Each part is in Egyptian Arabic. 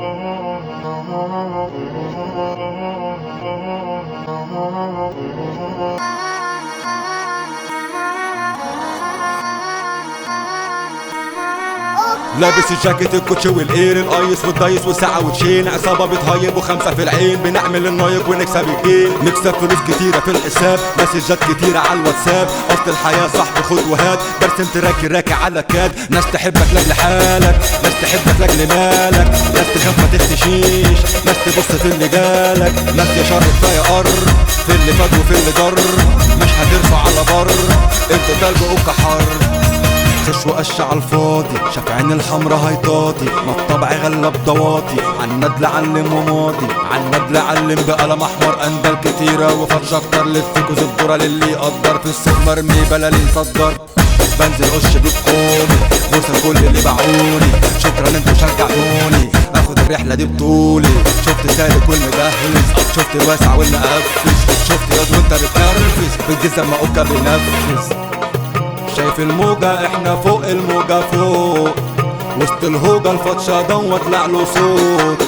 لابس الجاكيت الكوتشي والاير القيس والدايس والساعة وتشين عصابة بتهيب وخمسة في العين بنعمل النايك ونكسب الجيل نكسب فلوس كتيرة في الحساب مسجات كتيرة على الواتساب اصل الحياة صح خد وهات برسم تراكي راكي على كاد ناس تحبك لاجل حالك ناس تحبك لاجل مالك ناس تخاف ما تختشيش ناس تبص في اللي جالك ناس يا شر كفاية قر في اللي فات وفي اللي ضر مش هترفع على بر انت تلج وكحر خش وقش على الفاضي شاف عين الحمرا هيطاطي ما الطبع غلب ضواطي عالندل علم وماضي عالندل علم بقلم احمر اندل كتيرة وفتش اكتر لف كوز الذرة للي يقدر في السوق مرمي بلا اللي يصدر بنزل قش بقومي بوسة كل اللي باعوني شكرا انتوا شجعتوني اخد الرحلة دي بطولي شفت سالك والمجهز شفت واسع والمقفز شفت ياض وانت بتنرفز بالجزم ما اوكا بينفذ شايف الموجة احنا فوق الموجة فوق وسط الهوجة الفتشة دوا طلع له صوت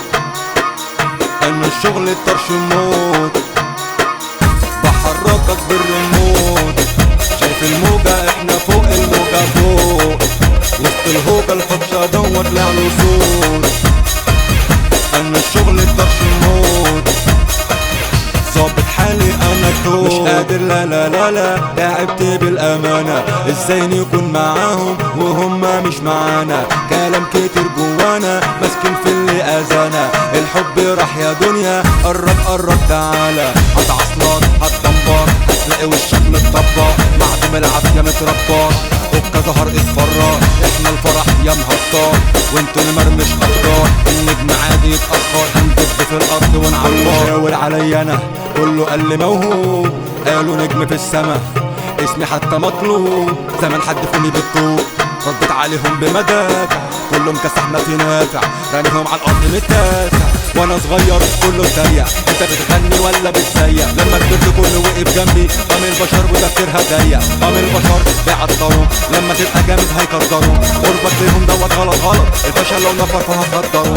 ان الشغل الطرش موت بحركك بالريموت شايف الموجة احنا فوق الموجة فوق وسط الهوجة الفتشة دوا طلع له صوت ان الشغل الطرش موت ظابط حالي انا توب مش قادر لا لا لا لا تعبت بالامانه ازاي نكون معاهم وهم مش معانا كلام كتير جوانا ماسكين في اللي اذانا الحب راح يا دنيا قرب قرب تعالى هتعصلك هتدمر هتلاقي وشك متطبق معدوم العافيه متربى اوكا ظهر اتفرج احنا الفرح يا مهطار وانتوا المرمش اخضر النجم عادي يتاخر هندب في الارض ونعبر شاور عليا انا كله قال لي موهوب قالوا نجم في السما اسمي حتى مطلوب زمان حد فوني بالطوب رديت عليهم بمدافع كله مكسح ما في نافع راميهم على الارض متاسع وانا صغير كله اتريق انت بتغني ولا بتسيق لما كبرت كله وقف جنبي قام البشر وتفكيرها ضيق قام البشر بيعطروا لما تبقى جامد هيكدروا قربك ليهم دوت غلط غلط الفشل لو نفر فهخدروا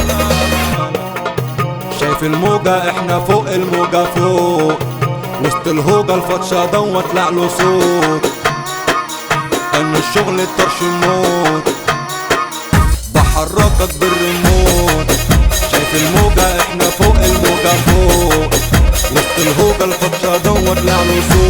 شايف الموجة احنا فوق الموجة فوق وسط الهوجة الفتشة دوا طلع له صوت ان الشغل الطرش موت بحركك بالريموت شايف الموجة احنا فوق الموجة فوق وسط الهوجة الفتشة دوا طلع له صوت